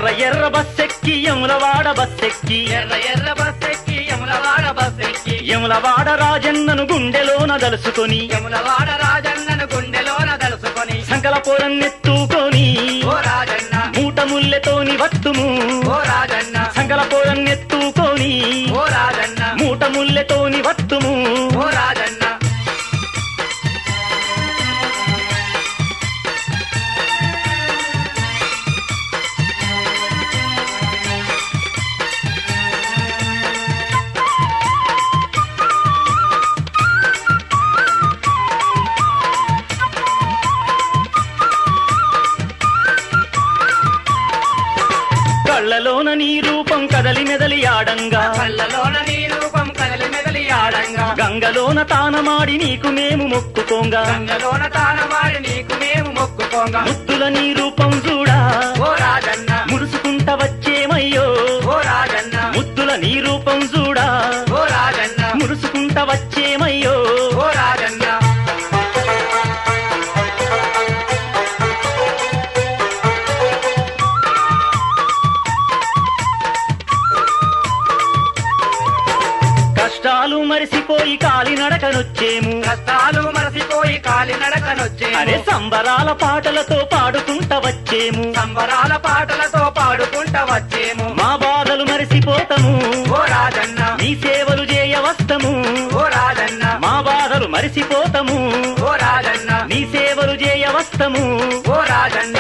ఎర్ర ఎర్ర బస్సెక్కి యములవాడ బస్సెక్కి ఎర్ర ఎర్ర బస్సెక్కి యములవాడ బస్సెక్కి యములవాడ రాజన్నను గుండెలోన దలుసుకొని యములవాడ రాజన్నను గుండెలోన దలుసుకొని సంకల పొరన్నెత్తుకొని ఓ రాజన్న మూట ముల్లెతోని వత్తుము ఓ రాజన్న సంకల పొరన్నెత్తుకొని ఓ రాజన్న మూట ముల్లెతోని వత్తుము ఓ రాజన్న కళ్ళలోన నీ రూపం కదలి మెదలి ఆడంగా కళ్ళలోన నీ రూపం కదలి మెదలి ఆడంగా గంగలోన తానమాడి నీకు మేము మొక్కుకోంగా గంగలోన తానవాడి నీకు మేము మొక్కుకోంగా ముద్దుల నీ రూపం చూడా ఓ రాజన్న మురుసుకుంట వచ్చేమయ్యో ఓ రాజన్న ముద్దుల నీ రూపం చూడా ఓ రాజన్న మురుసుకుంట వచ్చేమయ్యో ఓ రాజన్న కష్టాలు మరిసిపోయి కాలి నడకనొచ్చేము కష్టాలు మరసిపోయి కాలి నడకనొచ్చే అరే సంబరాల పాటలతో పాడుకుంట వచ్చేము సంబరాల పాటలతో పాడుకుంట వచ్చేము మా బాధలు మరిసిపోతాము ఓ రాజన్న నీ సేవలు చేయవస్తము ఓ రాజన్న మా బాధలు మరిసిపోతాము ఓ రాజన్న నీ సేవలు చేయవస్తము ఓ రాజన్న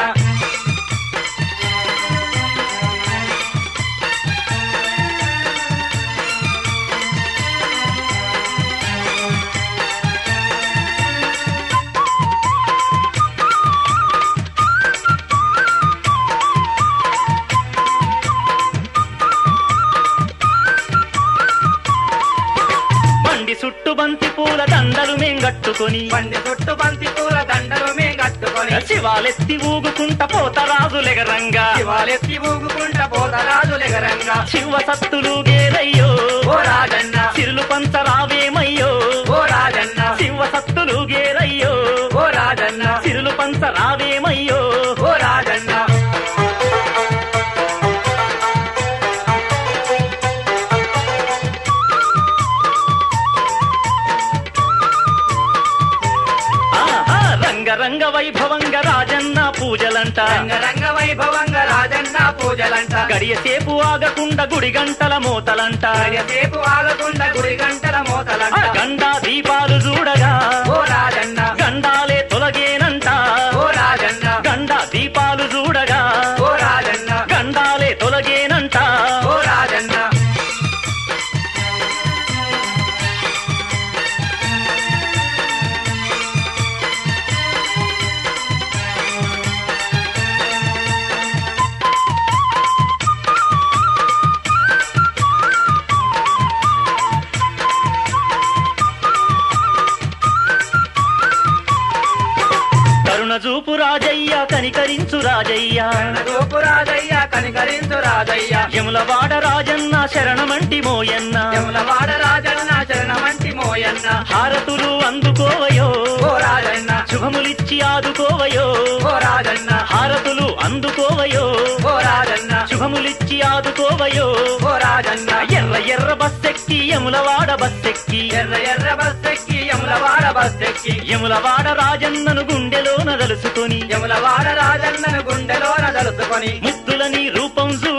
బండి చుట్టు బంతి పూల దండలు మేంగట్టుకొని బండి చుట్టు బంతి పూల దండలు మే కట్టుకొని శివాలెత్తి ఊగుకుంట పోతరాజులెగరంగా శివాలెత్తి ఊగుకుంట పోతరాజు లెగరంగా శివ సత్తులు గేరయ్యో ఓ రాజన్న సిరులు పంచరావేమయ్యో ఓ రాజన్న శివ సత్తులు గేరయ్యో ఓ రాజన్న సిరులు పంచరావేమయ్యో ఓ రాజన్న ఆహా రంగరంగ వైభవంగ రాజన్న పూజలంట రంగరంగ వైభవంగా రాజన్న పూజలంట గడియసేపు ఆగకుండా గుడి గంటల మోతలంట సేపు ఆగకుండా గుడి గంటల ఆ మోతలంట గండా దీపాలు చూడగా ఓ రాజన్న గండాలే తొలగేనంట ఓ రాజన్న గండా దీపాలు చూడగా ఓ రాజన్న గండాలే తొలగేనంట ఓ రాజన్న కరుణ చూపు రాజయ్య కనికరించు రాజయ్య గోపు రాజయ్య కనికరించు రాజయ్య యములవాడ రాజన్న శరణమంటి మోయన్న యములవాడ రాజన్న చరణమంటి మోయన్న హారతులు అందుకోవయో ఓ రాజన్న శుభములిచ్చి ఆదుకోవయో ఓ రాజన్న హారతులు అందుకోవయో ఓ రాజన్న శుభములిచ్చి ఆదుకోవయో ఓ రాజన్న ఎర్ర ఎర్ర బస్సెక్కి యములవాడ బస్సెక్కి ఎర్ర ఎర్ర బస్సెక్కి యములవాడ బస్సెక్కి యములవాడ రాజన్నను గుండెలోన దలుసుకొని యములవాడ రాజన్నను గుండెలోన దలుసుకొని ముద్దుల నీ రూపం చూ